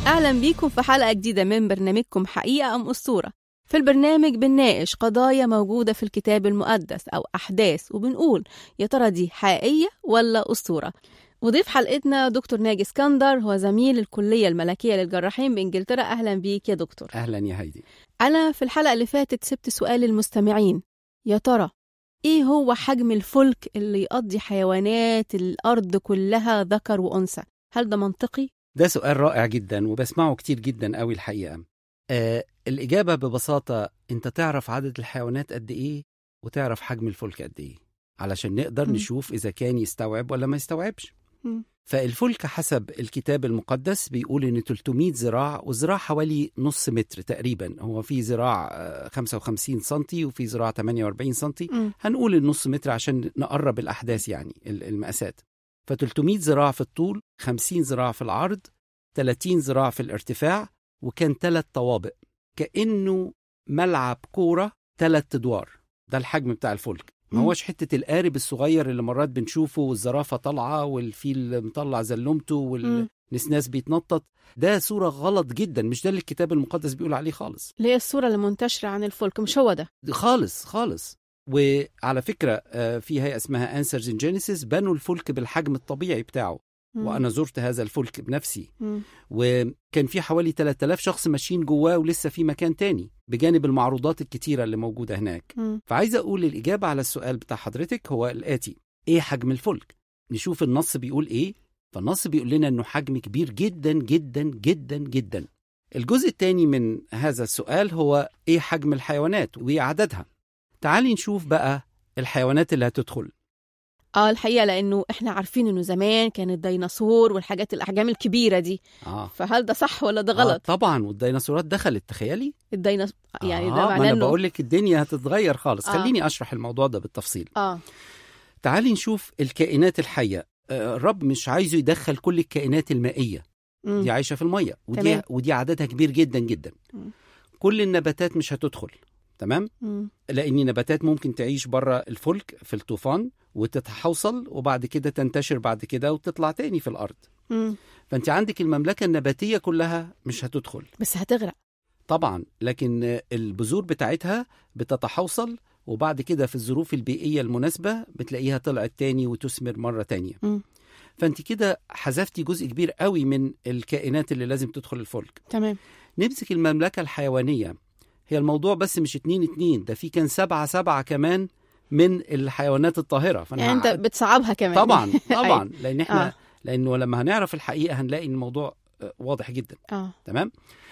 أهلا بيكم في حلقة جديدة من برنامجكم حقيقة أم أسطورة في البرنامج بنناقش قضايا موجودة في الكتاب المقدس أو أحداث وبنقول يا ترى دي حقيقية ولا أسطورة وضيف حلقتنا دكتور ناجي اسكندر هو زميل الكلية الملكية للجراحين بإنجلترا أهلا بيك يا دكتور اهلا يا هايدي أنا في الحلقة اللي فاتت سبت سؤال للمستمعين يا ترى إيه هو حجم الفلك اللي يقضي حيوانات الأرض كلها ذكر وأنثى هل ده منطقي؟ ده سؤال رائع جدا وبسمعه كتير جدا قوي الحقيقه آه الاجابه ببساطه انت تعرف عدد الحيوانات قد ايه وتعرف حجم الفلك قد ايه علشان نقدر مم. نشوف اذا كان يستوعب ولا ما يستوعبش مم. فالفلك حسب الكتاب المقدس بيقول ان 300 ذراع والذراع حوالي نص متر تقريبا هو في ذراع آه، 55 سنتي وفي ذراع 48 سنتي مم. هنقول النص متر عشان نقرب الأحداث يعني ال- المقاسات ف 300 ذراع في الطول 50 ذراع في العرض 30 ذراع في الارتفاع وكان ثلاث طوابق كأنه ملعب كورة ثلاث أدوار ده الحجم بتاع الفلك ما مم. هوش حتة القارب الصغير اللي مرات بنشوفه والزرافة طالعة والفيل مطلع زلمته مم. والنسناس بيتنطط ده صورة غلط جدا مش ده اللي الكتاب المقدس بيقول عليه خالص اللي هي الصورة اللي منتشرة عن الفلك مش هو ده خالص خالص وعلى فكرة آه، في هيئة اسمها أنسرز إن جينيسيس بنوا الفلك بالحجم الطبيعي بتاعه مم. وأنا زرت هذا الفلك بنفسي مم. وكان في حوالي 3000 شخص ماشيين جواه ولسه في مكان تاني بجانب المعروضات الكتيرة اللي موجودة هناك مم. فعايز أقول الإجابة على السؤال بتاع حضرتك هو الآتي إيه حجم الفلك؟ نشوف النص بيقول إيه فالنص بيقول لنا إنه حجم كبير جدا جدا جدا جدا الجزء الثاني من هذا السؤال هو إيه حجم الحيوانات وإيه عددها تعالي نشوف بقى الحيوانات اللي هتدخل اه الحقيقة لأنه احنا عارفين إنه زمان كان الديناصور والحاجات الأحجام الكبيرة دي آه. فهل ده صح ولا ده آه غلط؟ طبعا والديناصورات دخلت تخيلي الديناصور يعني آه ده ما معناه أنا إنه بقول لك الدنيا هتتغير خالص آه. خليني أشرح الموضوع ده بالتفصيل اه تعالي نشوف الكائنات الحية آه، الرب مش عايزه يدخل كل الكائنات المائية مم. دي عايشة في المية ودي, تمام. ودي عددها كبير جدا جدا مم. كل النباتات مش هتدخل تمام مم. لأن النباتات ممكن تعيش بره الفلك في الطوفان وتتحوصل وبعد كده تنتشر بعد كده وتطلع تاني في الأرض مم. فأنت عندك المملكة النباتية كلها مش هتدخل بس هتغرق طبعا لكن آه، البذور بتاعتها بتتحوصل وبعد كده في الظروف البيئية المناسبة بتلاقيها طلعت تاني وتثمر مرة تانية مم. فانت كده حذفتي جزء كبير قوي من الكائنات اللي لازم تدخل الفلك تمام نمسك المملكة الحيوانية هي الموضوع بس مش اتنين اتنين ده في كان سبعة سبعة كمان من الحيوانات الطاهرة فأنا يعني أنت ه- بتصعبها كمان طبعا طبعا أيوة. لأن احنا آه. لأنه لما هنعرف الحقيقة هنلاقي إن الموضوع آه، واضح جدا اه تمام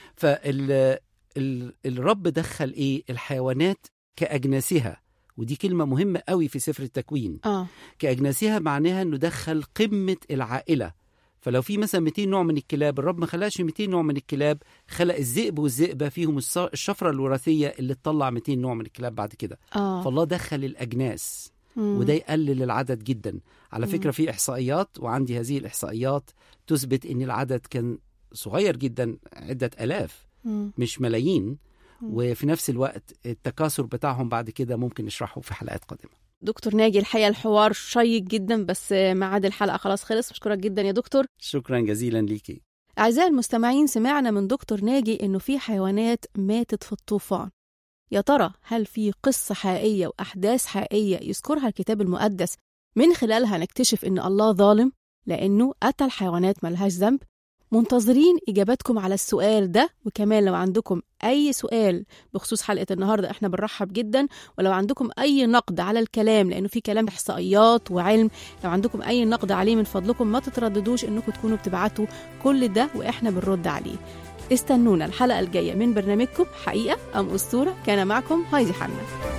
فال ال- الرب دخل ايه الحيوانات كأجناسها ودي كلمة مهمة قوي في سفر التكوين اه كأجناسها معناها انه دخل قمة العائلة فلو في مثلا 200 نوع من الكلاب الرب ما خلقش 200 نوع من الكلاب خلق الذئب والذئبة فيهم الص- الشفرة الوراثية اللي تطلع 200 نوع من الكلاب بعد كده اه فالله دخل الأجناس مم. وده يقلل العدد جدا على فكرة في إحصائيات وعندي هذه الإحصائيات تثبت ان العدد كان صغير جدا عدة ألاف مم. مش ملايين مم. وفي نفس الوقت التكاثر بتاعهم بعد كده ممكن نشرحه في حلقات قادمة دكتور ناجي الحقيقة الحوار شيق جدا بس ميعاد الحلقة خلاص خلص بشكرك جدا يا دكتور شكرا جزيلا ليكي أعزائي المستمعين سمعنا من دكتور ناجي إنه في حيوانات ماتت في الطوفان يا ترى هل في قصة حقيقية وأحداث حقيقية يذكرها الكتاب المقدس من خلالها نكتشف إن الله ظالم لأنه قتل حيوانات ملهاش ذنب منتظرين إجاباتكم على السؤال ده وكمان لو عندكم أي سؤال بخصوص حلقة النهاردة إحنا بنرحب جدا ولو عندكم أي نقد على الكلام لأنه في كلام إحصائيات وعلم لو عندكم أي نقد عليه من فضلكم ما تترددوش إنكم تكونوا بتبعتوا كل ده وإحنا بنرد عليه استنونا الحلقة الجاية من برنامجكم حقيقة أم أسطورة كان معكم هايدي حنا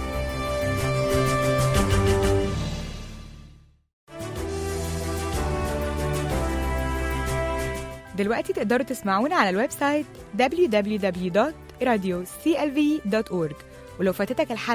دلوقتي تقدروا تسمعونا على الويب سايت www.radioclv.org ولو فاتتك الحلقة